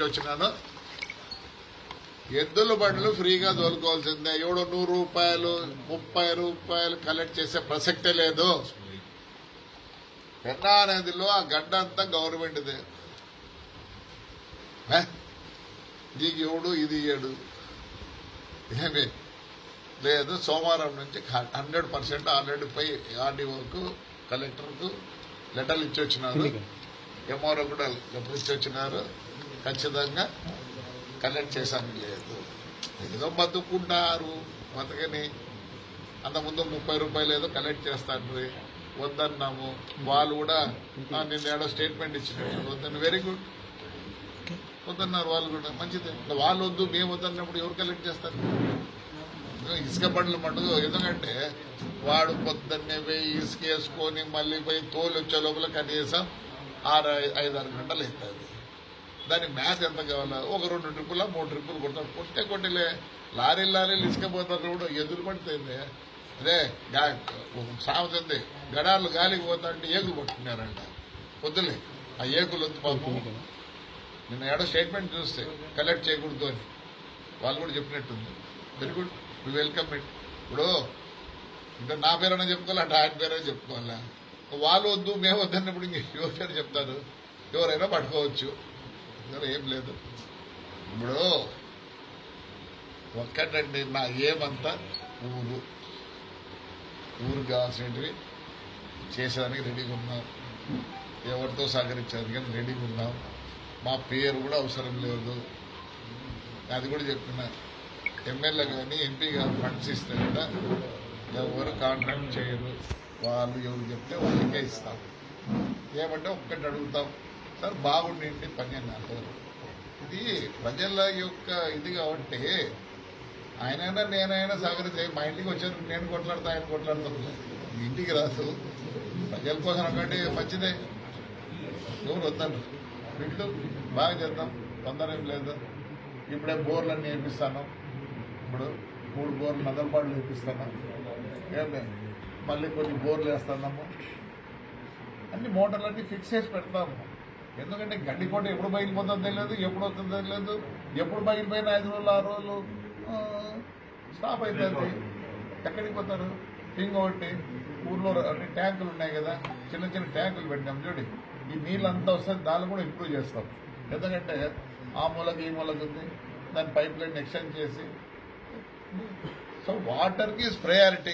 ఇచ్చి వచ్చినాను ఎద్దుల బండ్లు ఫ్రీగా తోలుకోవాల్సిందే ఎవడో నూరు రూపాయలు ముప్పై రూపాయలు కలెక్ట్ చేసే ప్రసక్తే లేదు పెన్నా నదిలో ఆ గడ్డ అంతా గవర్నమెంట్దే హే? నీకు ఎవడు ఇది ఇయ్యడు ఏమి లేదు సోమవారం నుంచి హండ్రెడ్ పర్సెంట్ ఆల్రెడీ పోయి ఆర్డీఓకు కలెక్టర్కు లెటర్లు ఇచ్చి వచ్చినారు ఎంఆర్ఓ కూడా లెటర్ ఇచ్చి వచ్చినారు ఖచ్చితంగా కలెక్ట్ చేశాను లేదు ఏదో బతుకుంటారు బతకని అంతకుముందు ముప్పై రూపాయలు ఏదో కలెక్ట్ చేస్తాను వద్దన్నాము వాళ్ళు కూడా "ఆ, నిన్న ఏడో స్టేట్మెంట్ ఇచ్చినట్టు వద్దని వెరీ గుడ్ వద్దన్నారు వాళ్ళు కూడా మంచిదే వాళ్ళు వద్దు మేము వద్దన్నప్పుడు ఎవరు కలెక్ట్ చేస్తారు ఇసుక బండ్లు మటుకు ఎందుకంటే వాడు పొద్దున్నే పోయి ఇసుక వేసుకొని మళ్ళీ పోయి తోలు వచ్చే లోపల కనీసం ఆరు ఐ- ఐదు ఆరు గంటలు అవుతుంది దానికి మ్యాథ్ ఎంత కావాలా ఒక రెండు ట్రిప్పుల మూడు ట్రిప్పులు కొడతాడు కొట్టే కొట్టిలే లారీలు లారీలు ఇసుక పోతారు కూడా ఎదురు పడుతుంది అదే గా ఒక సామెత ఉంది గడార్లు గాలికి పోతా అంటే ఏగులు కొట్టుకున్నారంట వద్దులే ఆ ఏగులు వద్దు పాపం నిన్న ఏడో స్టేట్మెంట్ చూస్తే కలెక్ట్ చేయకూడదు అని వాళ్ళు కూడా చెప్పినట్టుంది very good we welcome it ఇప్పుడు ఇంకా నా పేరైనా చెప్పుకోవాలి అంటే ఆయన పేరైనా చెప్పుకోవాలా వాళ్ళు వద్దు మేము వద్దన్నప్పుడు ఇంక ఎవరి పేరు చెప్తారు ఎవరైనా పట్టుకోవచ్చు ఇందులో ఏం లేదు ఇప్పుడు ఒక్కటండి నా ఏమంతా ఊరు ఊరు కావాల్సినవి చేసేదానికి రెడీగా ఉన్నాం ఎవరితో సహకరించడానికి కానీ రెడీగా ఉన్నాం మా పేరు కూడా అవసరం లేదు అది కూడా చెప్పిన ఎమ్మెల్యే కానీ ఎంపీ కానీ ఫండ్స్ ఇస్తే కూడా ఎవరు కాంట్రాక్ట్ చేయరు వాళ్ళు ఎవరు చెప్తే వాళ్ళకే ఇస్తాం ఏమంటే ఒక్కటి అడుగుతాం సార్ బాగుండండి పని అని అంటారు ఇది ప్రజల యొక్క ఇది కాబట్టి ఆయనైనా నేనైనా సహకరించే మా ఇంటికి వచ్చారు నేను కొట్లాడతా ఆయన కొట్లాడతాను మీ ఇంటికి రాసు ప్రజల కోసం ఒకటి మంచిదే ఎవరు వద్దాను వీళ్ళు బాగా చేద్దాం తొందర ఏం లేదు ఇప్పుడే బోర్లన్నీ వేపిస్తాను ఇప్పుడు మూడు బోర్లు నగరపాట్లు వేపిస్తాను ఏం లేదు మళ్ళీ కొన్ని బోర్లు వేస్తున్నాము అన్ని మోటార్లన్నీ ఫిక్స్ చేసి పెడతాము ఎందుకంటే గడ్డికోట ఎప్పుడు బయలుపోతుందో తెలియదు ఎప్పుడు వస్తుందో తెలియదు ఎప్పుడు బయలుపోయిన ఐదు రోజులు ఆరు రోజులు ఆ, స్టాప్ అవుతుంది ఎక్కడికి పోతారు ఇంకొకటి ఊర్లో అంటే ట్యాంకులు ఉన్నాయి కదా చిన్న చిన్న ట్యాంకులు పెట్టినాం చూడండి ఈ నీళ్ళంతా వస్తుంది దాన్ని కూడా ఇంప్రూవ్ చేస్తాం ఎందుకంటే ఆ మూలకి ఈ మూలకి ఉంది దాని పైప్ లైన్ ఎక్స్టెండ్ చేసి సో వాటర్కి is priority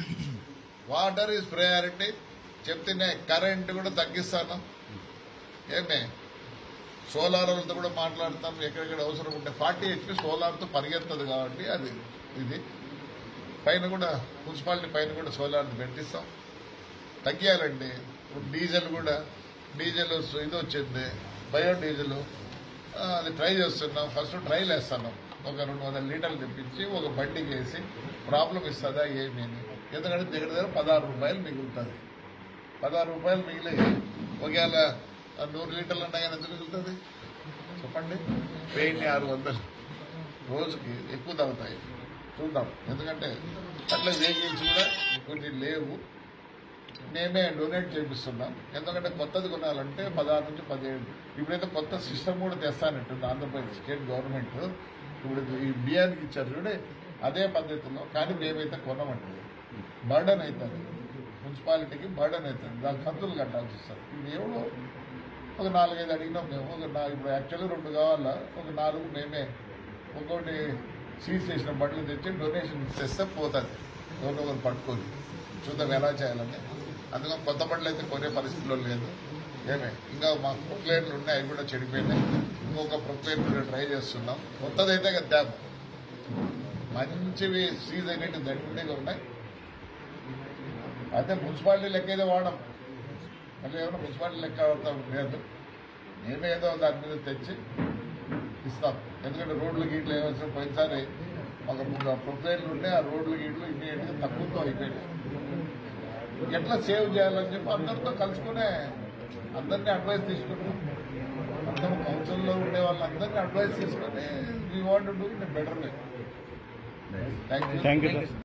water is priority చెప్తేనే కరెంట్ కూడా తగ్గిస్తాను ఏమే సోలార్ వాళ్ళతో కూడా మాట్లాడతాం ఎక్కడెక్కడ అవసరం ఉంటే ఫార్టీ హెచ్పి సోలార్తో పరిగెత్తదు కాబట్టి అది ఇది పైన కూడా మున్సిపాలిటీ పైన కూడా సోలార్ పెట్టిస్తాం తగ్గియాలండి ఇప్పుడు డీజిల్ కూడా డీజిల్ ఇది వచ్చింది బయో డీజిల్ ఆ, అది ట్రై చేస్తున్నాం ఫస్ట్ ట్రైల్ వేస్తున్నాం ఒక రెండు వందల లీటర్లు తెప్పించి ఒక బండికి వేసి ప్రాబ్లం ఇస్తుందా ఏమీ అని ఎందుకంటే దగ్గర దగ్గర పదహారు రూపాయలు మిగులుతుంది పదహారు రూపాయలు మిగిలి ఒకవేళ ఆ నూరు లీటర్లు అన్నా కానీ ఎంత మిగులుతుంది చెప్పండి వెయ్యి ఆరు వందలు రోజుకి ఎక్కువ తాగుతాయి చూద్దాం ఎందుకంటే అట్లా వేగించి కూడా కొన్ని లేవు మేమే డొనేట్ చేపిస్తున్నాం ఎందుకంటే కొత్తది కొనాలంటే పదహారు నుంచి పదిహేడు ఇప్పుడైతే కొత్త సిస్టమ్ కూడా తెస్తానంటుంది ఆంధ్రప్రదేశ్ స్టేట్ గవర్నమెంట్ ఇప్పుడు ఈ బియ్యానికి ఇచ్చారు చూడే అదే పద్ధతిలో కానీ మేమైతే కొనమండి బర్డన్ అవుతుంది మున్సిపాలిటీకి బర్డన్ అవుతుంది దాని కంతులు కట్టాల్సి వస్తుంది ఇప్పుడు ఎవడో ఒక నాలుగైదు అడిగినాం మేము ఒక నా ఇప్పుడు యాక్చువల్గా రెండు కావాలా ఒక నాలుగు మేమే ఒక్కొక్కటి సీజ్ చేసిన బట్టలు తెచ్చి డొనేషన్ తెస్తే పోతుంది ఎవరినో ఒకరు పట్టుకొని చూద్దాం ఎలా చేయాలని అందుకని కొత్త బట్టలు అయితే కొనే పరిస్థితిలో లేదు ఏమే ఇంకా మా ప్రొక్లేన్లు ఉన్నాయి అవి కూడా చెడిపోయినాయి ఇంకొక ప్రొక్లేన్ కూడా ట్రై చేస్తున్నాం కొత్తదైతే కదా తేము మంచివి సీజ్ అయినట్టు దండిగా ఉన్నాయి అయితే మున్సిపాలిటీ లెక్క ఏదో వాడం మళ్ళీ ఏమైనా మున్సిపాలిటీ లెక్క వాడతాం లేదు మేమే ఏదో దాని మీద తెచ్చి ఇస్తాం ఎందుకంటే రోడ్లు గీట్లు ఏమైనా పోయినసారి ఒక మూడు ప్రొక్లైన్లు ఉంటే ఆ రోడ్లు గీట్లు ఇమీడియట్గా తక్కువతో అయిపోయినాయి ఎట్లా సేవ్ చేయాలని చెప్పి అందరితో కలుసుకునే అందరినీ అడ్వైస్ తీసుకుంటాం అందరం కౌన్సిల్లో ఉండే వాళ్ళందరినీ అడ్వైస్ తీసుకొని we want do in better way thank you thank you sir